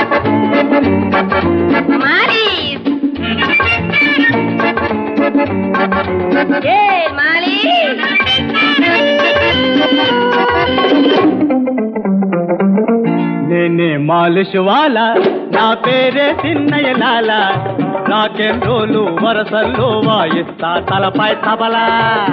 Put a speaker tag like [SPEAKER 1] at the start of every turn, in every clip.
[SPEAKER 1] Molisch ఏ Molisch
[SPEAKER 2] నేనే మాలిష్ వాలా నా పేరే చిన్నయ్య లాల రాకెన్ రోలు వరసల్లో వాయిస్తా తలపై తబలా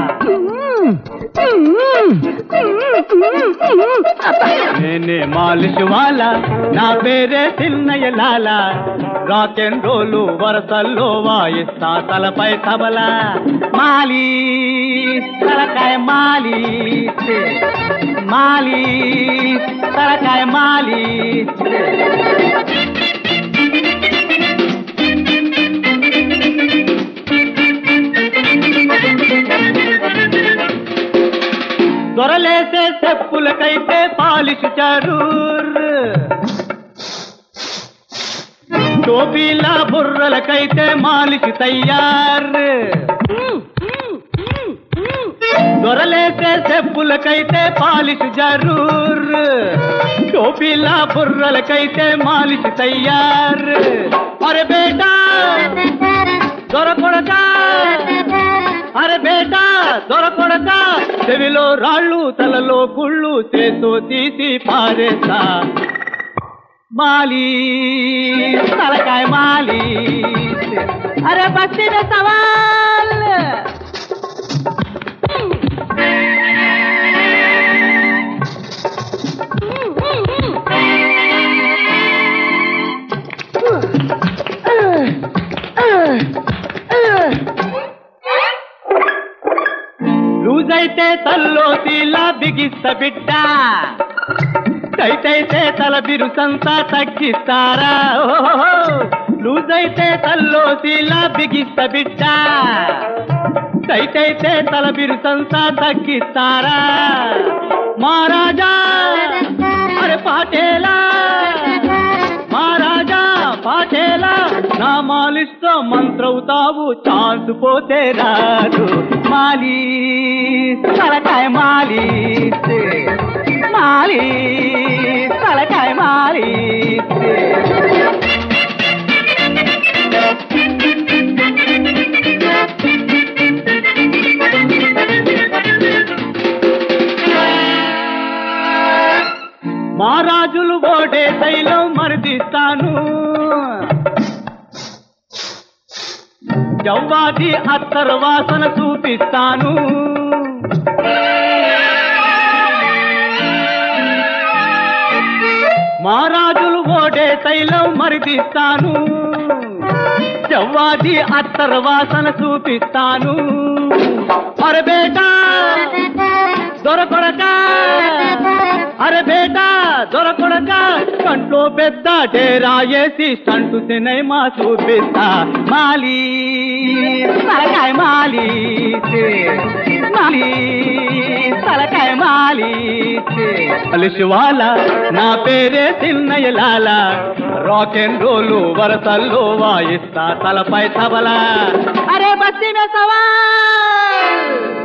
[SPEAKER 2] నేనే మాలిష్ వాలా నా పేరే చిన్నయ్య లాల రాకెన్ రోలు వరసల్లో వాయిస్తా తలపై తబలా మాలి తలకాయ మాలి మాలి తలకాయ మాలి దొరలేసే చెప్పులకైతే పాలిష్ చరూర్ టోపీల బుర్రలకైతే మాలిష్ తయ్యార్ దొరలేసే చెప్పులకైతే పాలిష్ జరూర్ టోపీల బుర్రలకైతే మాలిష్ తయ్యార్ అరే బేటా దొరకొడక అరే బేటా దొరకొడక చెవిలో రాళ్ళు తలలో కుళ్ళు చేతో తీసి పారేస్తా మాలి తలకాయ మాలి అరే బస్తిన సవాల్ లూజ్ అయితే తల్లో తీలా బిగిస్త బిడ్డ టైట్ అయితే తల బిరుసంతా తగ్గిస్తారా ఓహో లూజ్ అయితే తల్లో తీలా బిగిస్త బిడ్డ టైట్ అయితే తల బిరుసంతా తగ్గిస్తారా మహారాజా అరే పాటేలా మహారాజా పాటేలా నా మాలిస్తో మంత్రవుతావు ఛాన్స్ పోతే రాదు మాలి తలకాయ మాలి మాలి తలకాయ మాలి మహారాజులు ఓడే శైలం మరిదిస్తాను జవ్వాది అత్తరు వాసన చూపిస్తాను మహారాజులు ఓడే శైలం మరిదిస్తాను జవ్వాది అత్తరు వాసన చూపిస్తాను అరే బేటా దొరకొడక అరే బేటా దొరకొడక కంట్లో పెద్ద డేరా వేసి స్టంటు సినిమా చూపిస్తా మాలి తలకాయ మాలి మాలి తలకాయ మాలి శివాల నా పేరే చిన్నయ్య లాల రాక్ అండ్ రోలు వరసల్లో వాయిస్తా తలపై తబలా అరే బస్తిన సవాల్